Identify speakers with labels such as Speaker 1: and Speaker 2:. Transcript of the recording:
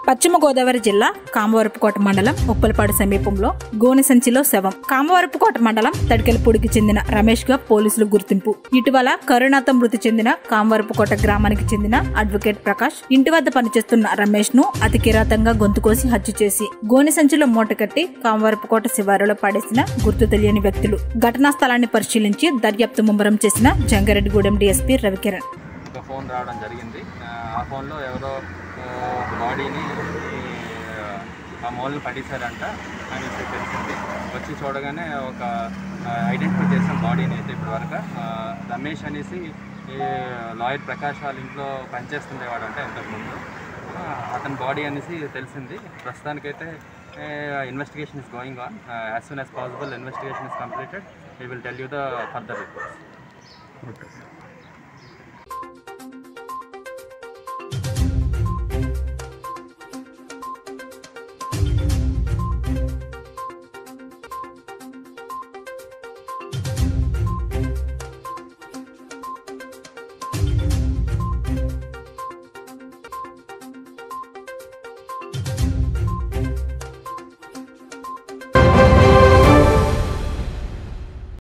Speaker 1: పశ్చిమ గోదావరి జిల్లా కామవరపుకోట మండలం ఉప్పలపాడు సమీపంలో గోనెసంచిలో శవం కామవరపుకోట మండలం తడికెలపూడికి చెందిన రమేష్ గా పోలీసులు గుర్తింపు ఇటీవల కరోనాతో మృతి చెందిన కామవరపుకోట గ్రామానికి చెందిన అడ్వకేట్ ప్రకాష్ ఇంటి వద్ద పనిచేస్తున్న రమేష్ ను అతి కిరాతంగా గొంతు కోసి హత్య చేసి గోనె సంచిలో మూట కట్టి కామవరపుకోట శివారులో పడేసిన గుర్తు తెలియని వ్యక్తులు ఘటనా స్థలాన్ని పరిశీలించి దర్యాప్తు ముమ్మరం చేసిన జంగారెడ్డిగూడెం డీఎస్పీ రవికిరణ్
Speaker 2: ఒక ఫోన్ రావడం జరిగింది ఆ, ఆ ఫోన్లో ఎవరో ఆ, బాడీని ఆ, ఆ మోల్ని పడేశారంట అనేసి తెలిసింది వచ్చి చూడగానే ఒక ఐడెంటిఫై చేసిన బాడీని అయితే ఇప్పటి వరకు రమేష్ అనేసి ఈ లాయర్ ప్రకాష్ వాళ్ళ ఇంట్లో పనిచేస్తుండేవాడు అంటే ఇంతకుముందు ఆ, అతని బాడీ అనేసి తెలిసింది ప్రస్తుతానికైతే investigation is going on as soon as possible investigation is completed we will tell you the further reports
Speaker 3: okay